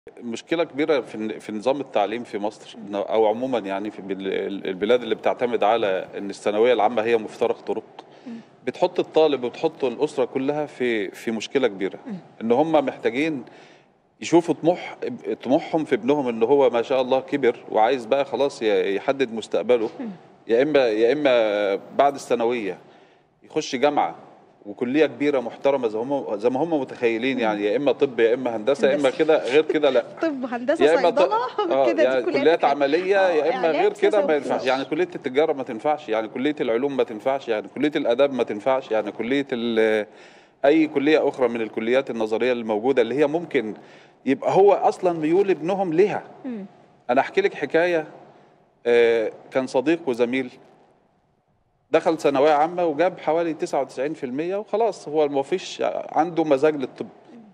مشكلة كبيرة في في نظام التعليم في مصر أو عموما يعني في بال- البلاد اللي بتعتمد على إن الثانوية العامة هي مفترق طرق بتحط الطالب وبتحط الأسرة كلها في في مشكلة كبيرة إن هم محتاجين يشوفوا طموح طموحهم في ابنهم إن هو ما شاء الله كبر وعايز بقى خلاص ي- يحدد مستقبله يا إما يا إما بعد الثانوية يخش جامعة وكلية كبيرة محترمة زي هم زي ما هم متخيلين يعني يا إما طب يا إما هندسة يا إما هندسة. كده غير كده لا طب هندسه يا اما ط- صيدله اه كده يعني دي كليات كلها عمليه يا اما إعلام، غير كده سياسة ما ينفعش وفلوس. يعني كليه التجاره ما تنفعش يعني كليه العلوم ما تنفعش يعني كليه الاداب ما تنفعش يعني كليه ال- اي كليه اخرى من الكليات النظريه الموجوده اللي هي ممكن يبقى هو اصلا ميول ابنهم ليها مم. انا احكي لك حكايه آه، كان صديق وزميل دخل ثانويه عامه وجاب حوالي 99% وخلاص هو ما فيش عنده مزاج للطب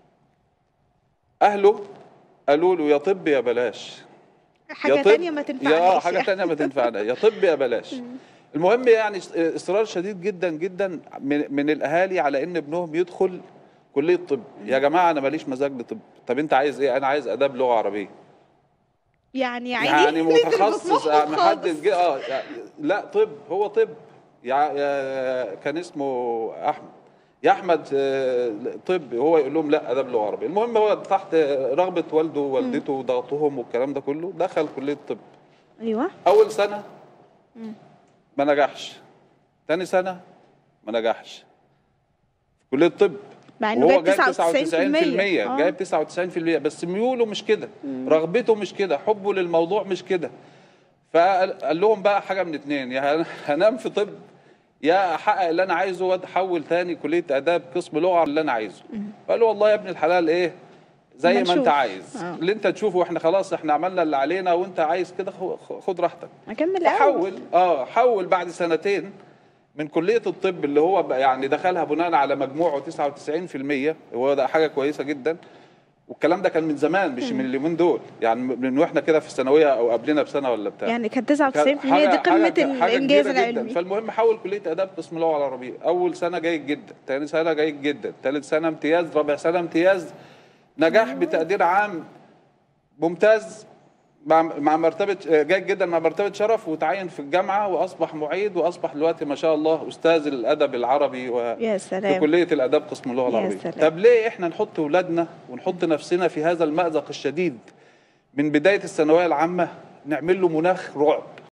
اهله قالوا له يا طب يا بلاش حاجه طب- تانية ما يا تنفعناش حاجه يعني. تانية ما تنفعنا يا طب يا بلاش المهم يعني اس- اصرار شديد جدا جدا من, من الاهالي على ان ابنهم يدخل كليه طب يا جماعه انا ماليش مزاج لطب طب انت عايز ايه انا عايز اداب لغه عربيه يعني يعني يعني نزل متخصص بطموحه يعني خالص. محدد جه- اه يعني لا طب هو طب يع- يا كان اسمه احمد يا احمد آه، طب هو يقول لهم لا اداب لغه عربيه المهم هو تحت رغبه والده ووالدته وضغطهم والكلام ده كله دخل كليه طب ايوه اول سنه ما نجحش تاني سنه ما نجحش في كليه الطب مع انه وهو جايب 99% 99% آه. جايب 99% بس ميوله مش كده رغبته مش كده حبه للموضوع مش كده فقال لهم بقى حاجه من اتنين يا هن- هنام في طب يا احقق اللي انا عايزه واتحول تاني كليه اداب قسم لغه اللي انا عايزه فقال له والله يا ابن الحلال ايه زي أما ما انت نشوف. عايز آه. اللي انت تشوفه واحنا خلاص احنا عملنا اللي علينا وانت عايز كده خ- خد راحتك اكمل اول حول اه حول بعد سنتين من كليه الطب اللي هو بقى يعني دخلها بناء على مجموعه 99% هو ده حاجه كويسه جدا والكلام ده كان من زمان مش من اليومين دول يعني من واحنا كده في الثانويه او قبلنا بسنه ولا بتاع يعني كان 99% كان دي قمه حاجة- حاجة الانجاز كبيرة جداً. العلمي فالمهم حول كليه اداب قسم اللغه العربيه اول سنه جيد جدا ثاني سنه جيد جدا ثالث سنه امتياز رابع سنه امتياز نجاح بتقدير عام ممتاز مع مع مرتبه جيد جدا مع مرتبه شرف وتعين في الجامعه واصبح معيد واصبح دلوقتي ما شاء الله استاذ الادب العربي و يا في سلام كليه الاداب قسم اللغه يا العربيه سلام. طب ليه احنا نحط اولادنا ونحط نفسنا في هذا المأزق الشديد من بدايه الثانويه العامه نعمل له مناخ رعب